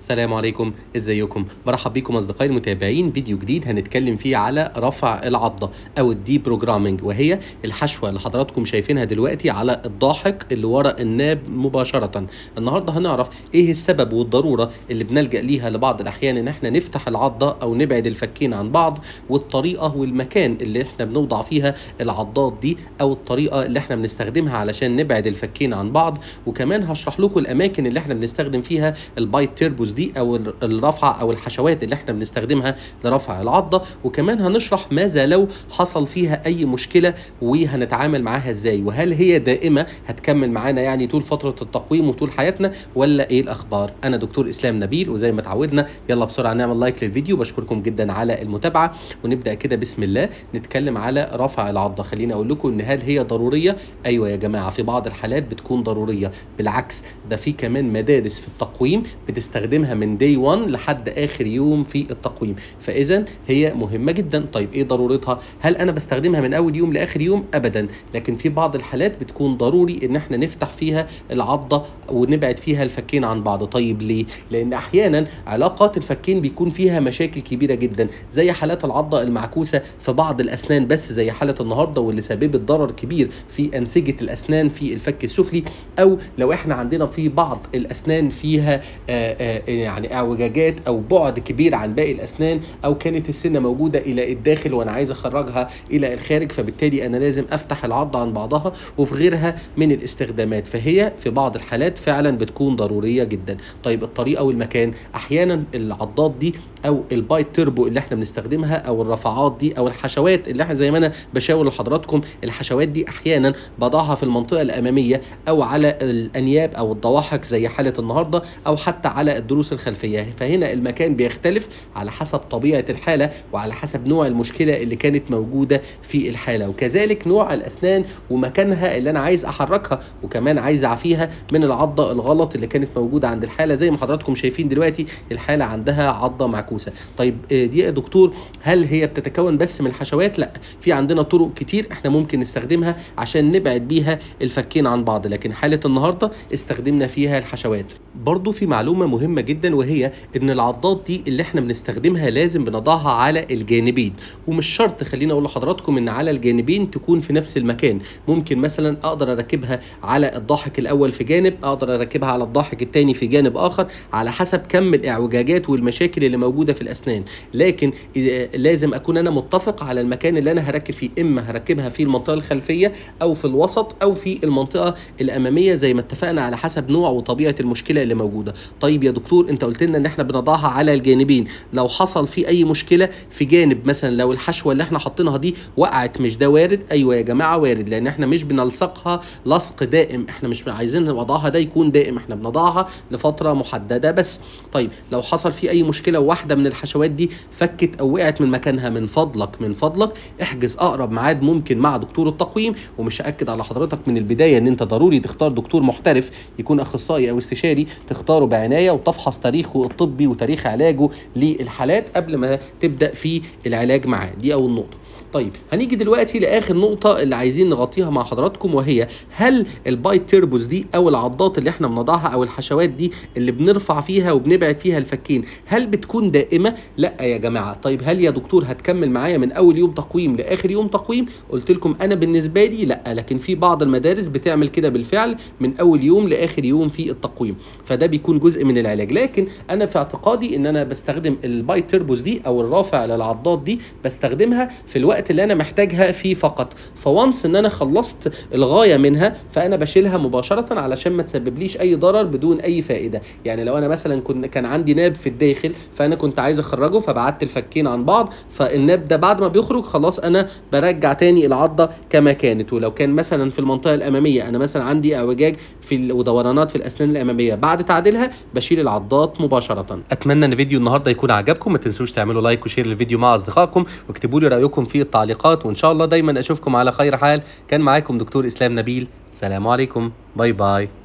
السلام عليكم ازيكم برحب بكم اصدقائي المتابعين فيديو جديد هنتكلم فيه على رفع العضه او الدي بروجرامينج وهي الحشوه اللي حضراتكم شايفينها دلوقتي على الضاحك اللي ورا الناب مباشره النهارده هنعرف ايه السبب والضروره اللي بنلجا ليها لبعض الاحيان ان احنا نفتح العضه او نبعد الفكين عن بعض والطريقه والمكان اللي احنا بنوضع فيها العضات دي او الطريقه اللي احنا بنستخدمها علشان نبعد الفكين عن بعض وكمان هشرح لكم الاماكن اللي احنا بنستخدم فيها البايت تيربوز دي او الرفعه او الحشوات اللي احنا بنستخدمها لرفع العضه وكمان هنشرح ماذا لو حصل فيها اي مشكله وهنتعامل معاها ازاي وهل هي دائمه هتكمل معانا يعني طول فتره التقويم وطول حياتنا ولا ايه الاخبار انا دكتور اسلام نبيل وزي ما اتعودنا يلا بسرعه نعمل لايك للفيديو بشكركم جدا على المتابعه ونبدا كده بسم الله نتكلم على رفع العضه خليني اقول لكم ان هل هي ضروريه ايوه يا جماعه في بعض الحالات بتكون ضروريه بالعكس ده في كمان مدارس في التقويم بتستخدمها من دي 1 لحد اخر يوم في التقويم فاذا هي مهمه جدا طيب ايه ضرورتها هل انا بستخدمها من اول يوم لاخر يوم ابدا لكن في بعض الحالات بتكون ضروري ان احنا نفتح فيها العضه ونبعد فيها الفكين عن بعض طيب ليه لان احيانا علاقات الفكين بيكون فيها مشاكل كبيره جدا زي حالات العضه المعكوسه في بعض الاسنان بس زي حاله النهارده واللي سببت ضرر كبير في انسجه الاسنان في الفك السفلي او لو احنا عندنا في بعض الاسنان فيها آآ آآ يعني اعوجاجات او بعد كبير عن باقي الاسنان او كانت السنه موجوده الى الداخل وانا عايز اخرجها الى الخارج فبالتالي انا لازم افتح العضه عن بعضها وفي غيرها من الاستخدامات فهي في بعض الحالات فعلا بتكون ضروريه جدا طيب الطريقه والمكان احيانا العضات دي او البايت تربو اللي احنا بنستخدمها او الرفعات دي او الحشوات اللي احنا زي ما انا بشاور لحضراتكم الحشوات دي احيانا بضعها في المنطقه الاماميه او على الانياب او الضواحك زي حاله النهارده او حتى على الضروس الخلفيه فهنا المكان بيختلف على حسب طبيعه الحاله وعلى حسب نوع المشكله اللي كانت موجوده في الحاله وكذلك نوع الاسنان ومكانها اللي انا عايز احركها وكمان عايز اعفيها من العضه الغلط اللي كانت موجوده عند الحاله زي ما حضراتكم شايفين دلوقتي الحاله عندها عضه معكوسه طيب دي يا دكتور هل هي بتتكون بس من الحشوات لا في عندنا طرق كتير احنا ممكن نستخدمها عشان نبعد بيها الفكين عن بعض لكن حاله النهارده استخدمنا فيها الحشوات برضو في معلومه مهمه جدا وهي ان العضات دي اللي احنا بنستخدمها لازم بنضعها على الجانبين ومش شرط خليني اقول لحضراتكم ان على الجانبين تكون في نفس المكان ممكن مثلا اقدر اركبها على الضاحك الاول في جانب اقدر اركبها على الضاحك الثاني في جانب اخر على حسب كم الاعوجاجات والمشاكل اللي موجوده في الاسنان لكن لازم اكون انا متفق على المكان اللي انا هركب فيه اما هركبها في المنطقه الخلفيه او في الوسط او في المنطقه الاماميه زي ما اتفقنا على حسب نوع وطبيعه المشكله اللي موجوده طيب يا دكتور انت قلت لنا ان احنا بنضعها على الجانبين لو حصل في اي مشكله في جانب مثلا لو الحشوه اللي احنا حاطينها دي وقعت مش ده وارد ايوه يا جماعه وارد لان احنا مش بنلصقها لصق دائم احنا مش عايزين وضعها ده يكون دائم احنا بنضعها لفتره محدده بس طيب لو حصل في اي مشكله واحده من الحشوات دي فكت او وقعت من مكانها من فضلك من فضلك احجز اقرب ميعاد ممكن مع دكتور التقويم ومش هاكد على حضرتك من البدايه ان انت ضروري تختار دكتور محترف يكون اخصائي او استشاري تختاره بعنايه وتفحص تاريخه الطبي وتاريخ علاجه للحالات قبل ما تبدا في العلاج معاه دي اول نقطه طيب هنيجي دلوقتي لاخر نقطه اللي عايزين نغطيها مع حضراتكم وهي هل البايت تيربوز دي او العضات اللي احنا بنضعها او الحشوات دي اللي بنرفع فيها وبنبعد فيها الفكين هل بتكون دائمه لا يا جماعه طيب هل يا دكتور هتكمل معايا من اول يوم تقويم لاخر يوم تقويم قلت لكم انا بالنسبه لي لا لكن في بعض المدارس بتعمل كده بالفعل من اول يوم لاخر يوم في التقويم فده بيكون جزء من العلاج لكن انا في اعتقادي ان انا بستخدم البايت تيربوز دي او الرافع للعضات دي بستخدمها في الوقت اللي انا محتاجها فيه فقط فوانس ان انا خلصت الغايه منها فانا بشيلها مباشره علشان ما تسببليش اي ضرر بدون اي فائده يعني لو انا مثلا كنت كان عندي ناب في الداخل فانا كنت عايز اخرجه فبعدت الفكين عن بعض فالناب ده بعد ما بيخرج خلاص انا برجع تاني العضه كما كانت ولو كان مثلا في المنطقه الاماميه انا مثلا عندي اعوجاج في ودورانات في الاسنان الاماميه بعد تعديلها بشيل العضات مباشره اتمنى ان فيديو النهارده يكون عجبكم ما تنسوش تعملوا لايك وشير للفيديو مع اصدقائكم واكتبوا لي رايكم في التعليقات وان شاء الله دايما اشوفكم على خير حال كان معاكم دكتور اسلام نبيل سلام عليكم باي باي